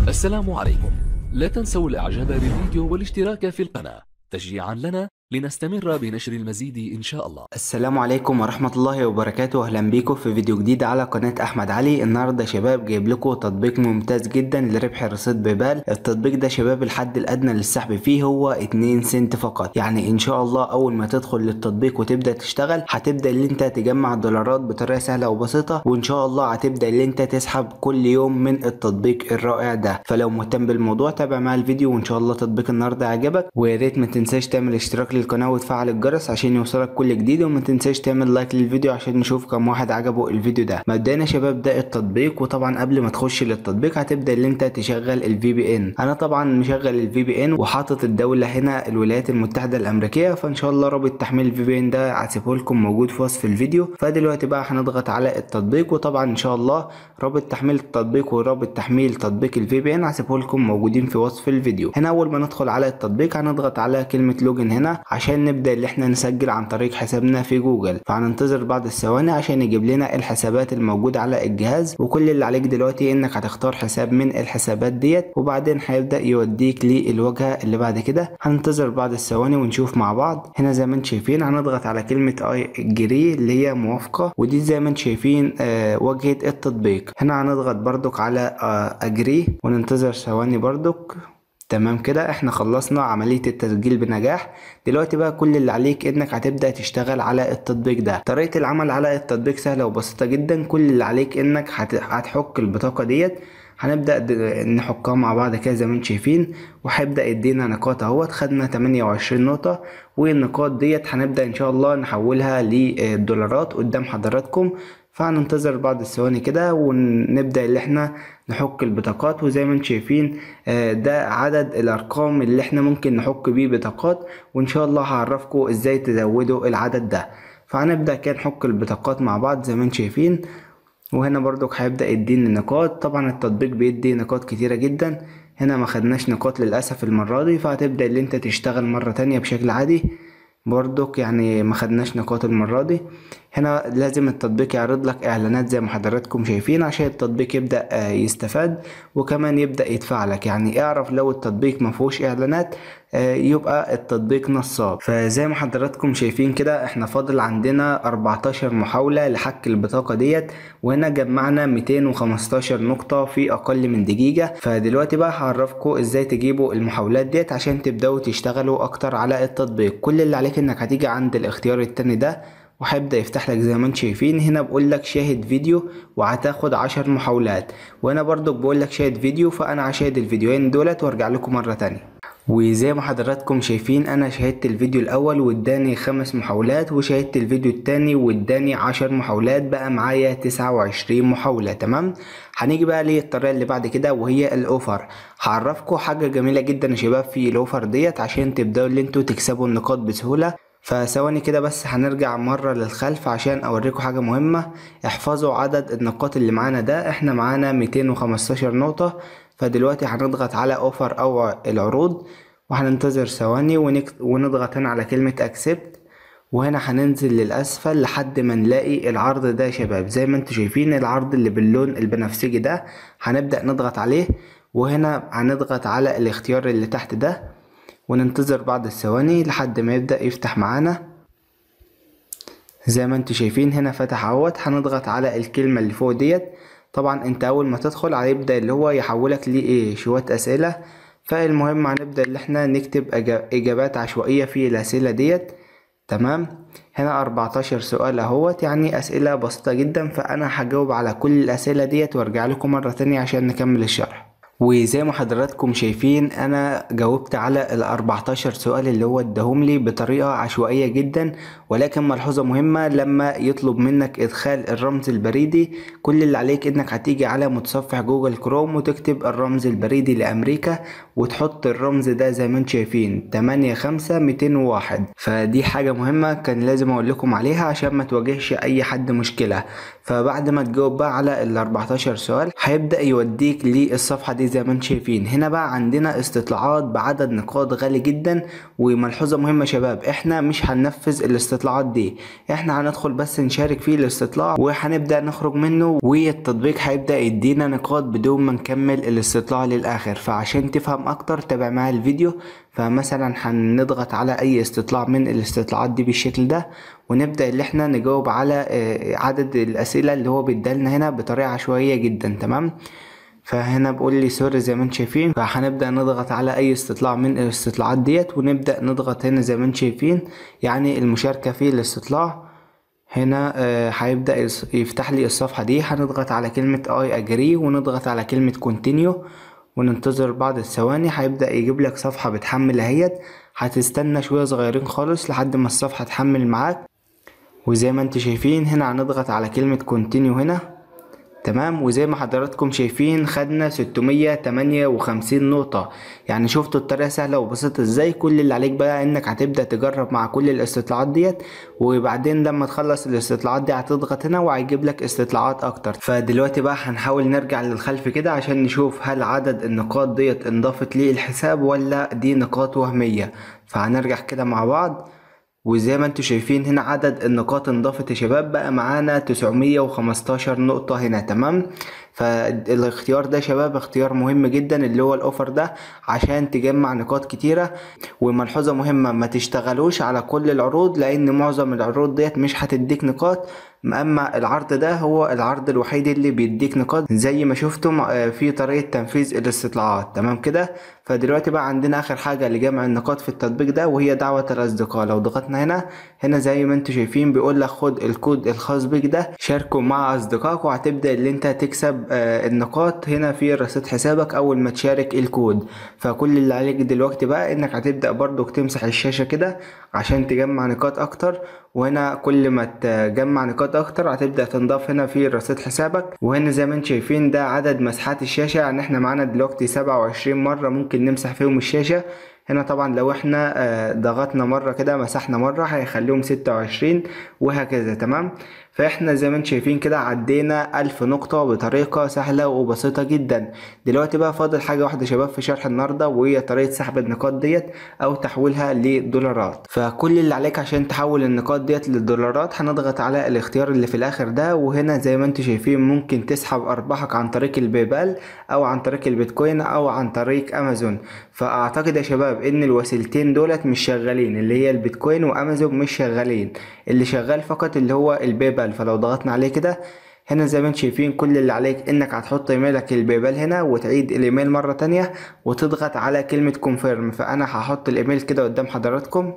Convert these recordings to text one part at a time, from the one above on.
السلام عليكم لا تنسوا الاعجاب بالفيديو والاشتراك في القناة تشجيعا لنا لنستمر بنشر المزيد ان شاء الله السلام عليكم ورحمة الله وبركاته اهلا بيكم في فيديو جديد على قناة احمد علي النهاردة يا شباب جايب لكم تطبيق ممتاز جدا لربح رصيد بيبال التطبيق ده شباب الحد الادنى للسحب فيه هو 2 سنت فقط يعني ان شاء الله اول ما تدخل للتطبيق وتبدأ تشتغل هتبدأ اللي انت تجمع دولارات بطريقة سهلة وبسيطة وان شاء الله هتبدأ اللي انت تسحب كل يوم من التطبيق الرائع ده فلو مهتم بالموضوع تابع معايا الفيديو وان شاء الله تطبيق النهاردة يعجبك ويا ريت ما تنساش تعمل اشتراك للقناة وتفعل الجرس عشان يوصلك كل جديد وما تنساش تعمل لايك للفيديو عشان نشوف كم واحد عجبه الفيديو ده مبدئيا يا شباب ده التطبيق وطبعا قبل ما تخش للتطبيق هتبدا اللي انت تشغل الفي بي ان انا طبعا مشغل الفي بي ان وحاطط الدوله هنا الولايات المتحده الامريكيه فان شاء الله رابط تحميل الفي بي ان ده هسيبه لكم موجود في وصف الفيديو فدلوقتي بقى هنضغط على التطبيق وطبعا ان شاء الله رابط تحميل التطبيق ورابط تحميل تطبيق الفي بي ان هسيبه لكم موجودين في وصف الفيديو هنا اول ما ندخل على التطبيق هنضغط على كلمه لوجن هنا عشان نبدا اللي احنا نسجل عن طريق حسابنا في جوجل فهننتظر بعض الثواني عشان يجيب لنا الحسابات الموجودة على الجهاز وكل اللي عليك دلوقتي انك هتختار حساب من الحسابات ديت وبعدين هيبدأ يوديك للواجهة اللي بعد كده هننتظر بعض الثواني ونشوف مع بعض هنا زي ما انتم شايفين هنضغط على كلمة اي جري اللي هي موافقة ودي زي ما انتم شايفين آه واجهة التطبيق هنا هنضغط بردك على آه اجري وننتظر ثواني بردك تمام كده احنا خلصنا عملية التسجيل بنجاح دلوقتي بقى كل اللي عليك انك هتبدأ تشتغل على التطبيق ده طريقة العمل على التطبيق سهلة وبسيطة جدا كل اللي عليك انك هت... هتحك البطاقة ديت هنبدأ نحكها مع بعض كده زي ما انتم شايفين وهيبدأ يدينا نقاط اهوت خدنا 28 نقطة والنقاط ديت هنبدأ ان شاء الله نحولها لدولارات قدام حضراتكم فهننتظر بعض الثواني كده ونبدأ اللي احنا نحك البطاقات وزي ما انتم شايفين ده عدد الارقام اللي احنا ممكن نحك بيه بطاقات وان شاء الله هعرفكم ازاي تزودوا العدد ده فهنبدأ كده نحك البطاقات مع بعض زي ما انتم شايفين وهنا برضك هيبدأ يديني نقاط طبعا التطبيق بيدي نقاط كتيرة جدا هنا ما خدناش نقاط للأسف المرة دي فهتبدأ اللي انت تشتغل مرة تانية بشكل عادي برضك يعني ما خدناش نقاط المرة دي هنا لازم التطبيق يعرض لك اعلانات زي ما حضراتكم شايفين عشان التطبيق يبدأ يستفاد وكمان يبدأ يدفع لك يعني اعرف لو التطبيق ما فيهوش اعلانات يبقى التطبيق نصاب فزي ما حضراتكم شايفين كده احنا فاضل عندنا 14 محاولة لحك البطاقة ديت وهنا جمعنا 215 نقطة في اقل من دقيقة فدلوقتي بقى هعرفكم ازاي تجيبوا المحاولات ديت عشان تبدأوا تشتغلوا اكتر على التطبيق كل اللي عليك انك هتيجي عند الاختيار التاني ده وهيبدأ يفتح لك زي ما انتم شايفين هنا بقول لك شاهد فيديو وهتاخد عشر محاولات وانا برضو بقول لك شاهد فيديو فانا هشاهد الفيديوهين دولت وارجع لكم مرة تانية وزي ما حضراتكم شايفين انا شاهدت الفيديو الاول واداني خمس محاولات وشاهدت الفيديو التاني واداني عشر محاولات بقى معايا تسعة وعشرين محاولة تمام هنيجي بقى للطريقة اللي بعد كده وهي الاوفر هعرفكم حاجة جميلة جدا يا شباب في الاوفر ديت عشان تبدأوا اللي انتوا تكسبوا النقاط بسهولة فثواني كده بس هنرجع مرة للخلف عشان اوريكم حاجة مهمة احفظوا عدد النقاط اللي معانا ده احنا معانا 215 نقطة فدلوقتي هنضغط على اوفر او العروض وهننتظر ثواني ونك... ونضغط هنا على كلمة اكسبت وهنا هننزل للاسفل لحد ما نلاقي العرض ده يا شباب زي ما انتم شايفين العرض اللي باللون البنفسجي ده هنبدأ نضغط عليه وهنا هنضغط على الاختيار اللي تحت ده وننتظر بعض الثواني لحد ما يبدأ يفتح معانا زي ما انتم شايفين هنا فتح اهوت هنضغط على الكلمة اللي فوق ديت طبعا انت اول ما تدخل هيبدأ اللي هو يحولك لايه شوية اسئلة فالمهم هنبدأ اللي احنا نكتب اجابات عشوائية في الاسئلة ديت تمام هنا 14 سؤال اهوت يعني اسئلة بسيطة جدا فانا هجاوب على كل الاسئلة ديت وارجع لكم مرة تانية عشان نكمل الشرح وزي ما حضراتكم شايفين انا جاوبت على ال 14 سؤال اللي هو اداهم لي بطريقه عشوائيه جدا ولكن ملحوظه مهمه لما يطلب منك ادخال الرمز البريدي كل اللي عليك انك هتيجي على متصفح جوجل كروم وتكتب الرمز البريدي لامريكا وتحط الرمز ده زي ما انتم شايفين 85201 فدي حاجه مهمه كان لازم اقول لكم عليها عشان ما تواجهش اي حد مشكله فبعد ما تجاوب بقى على ال 14 سؤال هيبدا يوديك للصفحه دي زي ما انتم شايفين هنا بقى عندنا استطلاعات بعدد نقاط غالي جدا وملحوظة مهمة يا شباب احنا مش هننفذ الاستطلاعات دي احنا هندخل بس نشارك في الاستطلاع وهنبدأ نخرج منه والتطبيق هيبدأ يدينا نقاط بدون ما نكمل الاستطلاع للآخر فعشان تفهم أكتر تابع معايا الفيديو فمثلا هنضغط على أي استطلاع من الاستطلاعات دي بالشكل ده ونبدأ اللي احنا نجاوب على عدد الأسئلة اللي هو بيدالنا هنا بطريقة عشوائية جدا تمام فهنا بقول لي سوري زي ما انتم شايفين فهنبدا نضغط على اي استطلاع من الاستطلاعات ديت ونبدا نضغط هنا زي ما انتم شايفين يعني المشاركه في الاستطلاع هنا هيبدا يفتح لي الصفحه دي هنضغط على كلمه اي اجري ونضغط على كلمه كونتينيو وننتظر بعض الثواني هيبدا يجيب لك صفحه بتحمل اهيت هتستنى شويه صغيرين خالص لحد ما الصفحه تحمل معاك وزي ما انتم شايفين هنا هنضغط على كلمه كونتينيو هنا تمام وزي ما حضراتكم شايفين خدنا 658 نقطة يعني شفتوا الطريقة سهلة وبسيطة ازاي كل اللي عليك بقى انك هتبدأ تجرب مع كل الاستطلاعات ديت وبعدين لما تخلص الاستطلاعات دي هتضغط هنا وهيجيب لك استطلاعات اكتر فدلوقتي بقى هنحاول نرجع للخلف كده عشان نشوف هل عدد النقاط ديت انضافت للحساب ولا دي نقاط وهمية فهنرجع كده مع بعض وزي ما انتم شايفين هنا عدد النقاط انضافت يا شباب بقى معانا 915 نقطة هنا تمام فالاختيار ده يا شباب اختيار مهم جدا اللي هو الاوفر ده عشان تجمع نقاط كتيرة وملحوظة مهمة ما تشتغلوش على كل العروض لان معظم العروض ديت مش هتديك نقاط اما العرض ده هو العرض الوحيد اللي بيديك نقاط زي ما شفتم في طريقة تنفيذ الاستطلاعات تمام كده فدلوقتي بقى عندنا اخر حاجة لجمع النقاط في التطبيق ده وهي دعوة الاصدقاء لو ضغطنا هنا هنا زي ما انتم شايفين بيقول لك خد الكود الخاص بيك ده شاركه مع اصدقائك وهتبدأ اللي انت تكسب النقاط هنا في رصيد حسابك اول ما تشارك الكود فكل اللي عليك دلوقتي بقى انك هتبدأ برضو تمسح الشاشة كده عشان تجمع نقاط اكتر وهنا كل ما تجمع نقاط اكتر هتبدأ تنضاف هنا في رصيد حسابك وهنا زي ما انتم شايفين ده عدد مسحات الشاشة يعني احنا معانا دلوقتي سبعة وعشرين مرة ممكن نمسح فيهم الشاشة هنا طبعا لو احنا ضغطنا مرة كده مسحنا مرة هيخليهم ستة وعشرين وهكذا تمام فاحنا زي ما انتم شايفين كده عدينا ألف نقطة بطريقة سهلة وبسيطة جدا دلوقتي بقى فاضل حاجة واحدة شباب في شرح النهاردة وهي طريقة سحب النقاط ديت أو تحويلها لدولارات فكل اللي عليك عشان تحول النقاط ديت للدولارات هنضغط على الاختيار اللي في الآخر ده وهنا زي ما انتم شايفين ممكن تسحب أرباحك عن طريق البيبال أو عن طريق البيتكوين أو عن طريق أمازون فأعتقد يا شباب إن الوسيلتين دولت مش شغالين اللي هي البيتكوين وأمازون مش شغالين اللي شغال فقط اللي هو البيبال فلو ضغطنا عليه كده هنا زي ما انتم شايفين كل اللي عليك انك هتحط ايميلك البيبال هنا وتعيد الايميل مرة تانية وتضغط على كلمة كونفيرم فانا هحط الايميل كده قدام حضراتكم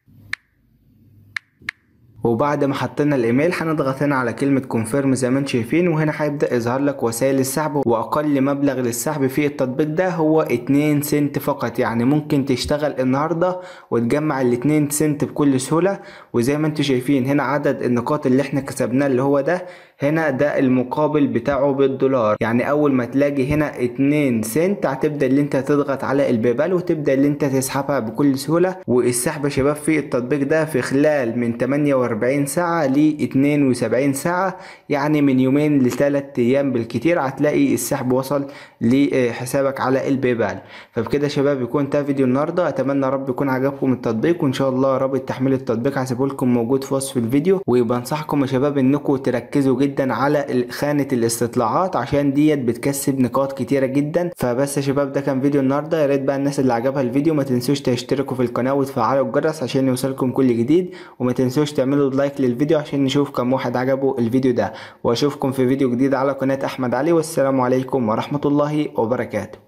وبعد ما حطينا الايميل هنضغط هنا على كلمة كونفيرم زي ما انتم شايفين وهنا هيبدأ يظهر لك وسائل السحب واقل مبلغ للسحب في التطبيق ده هو 2 سنت فقط يعني ممكن تشتغل النهاردة وتجمع ال 2 سنت بكل سهولة وزي ما انتم شايفين هنا عدد النقاط اللي احنا كسبناه اللي هو ده هنا ده المقابل بتاعه بالدولار يعني اول ما تلاقي هنا 2 سنت هتبدا اللي انت تضغط على البيبال وتبدا اللي انت تسحبها بكل سهوله والسحب يا شباب في التطبيق ده في خلال من 48 ساعه ل 72 ساعه يعني من يومين لثلاث ايام بالكتير هتلاقي السحب وصل لحسابك على البيبال فبكده يا شباب يكون ده فيديو النهارده اتمنى رب يكون عجبكم التطبيق وان شاء الله رابط تحميل التطبيق هسيبه لكم موجود في وصف الفيديو وبنصحكم يا شباب انكم تركزوا جدا على خانة الاستطلاعات عشان ديت بتكسب نقاط كتيرة جدا فبس يا شباب ده كان فيديو النهاردة يا ريت بقى الناس اللي عجبها الفيديو ما تنسوش تشتركوا في القناة وتفعلوا الجرس عشان يوصلكم كل جديد وما تنسوش تعملوا لايك للفيديو عشان نشوف كم واحد عجبه الفيديو ده واشوفكم في فيديو جديد على قناة احمد علي والسلام عليكم ورحمة الله وبركاته